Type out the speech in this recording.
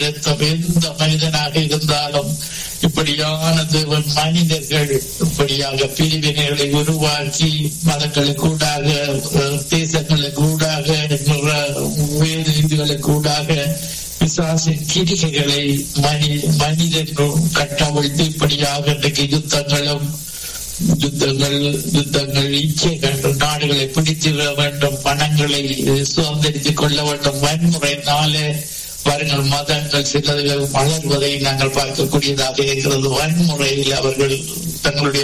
எந்த மனிதனாக இருந்தாலும் இப்படியான தேவன் மனிதர்கள் இப்படியாக பிரிவினைகளை உருவாக்கி மதங்களுக்கு ஊடாக தேசங்களுக்கு ஊடாக வேறு இதுகளுக்கு ஊடாக பிசாசின் கிரிகைகளை மனி மனிதர்கள் கட்டவிழ்த்து இப்படியாக இன்றைக்கு யுத்தங்களும் யுத்தங்கள் யுத்தங்கள் இச்சைகள் நாடுகளை பிடித்திட வேண்டும் பணங்களை சுதந்திரித்துக் கொள்ள வேண்டும் வன்முறையினாலே பாருங்கள் மதங்கள் சிலர்கள் வளர்வதை நாங்கள் பார்க்கக்கூடியதாக இருக்கிறது வன்முறையில் அவர்கள் தங்களுடைய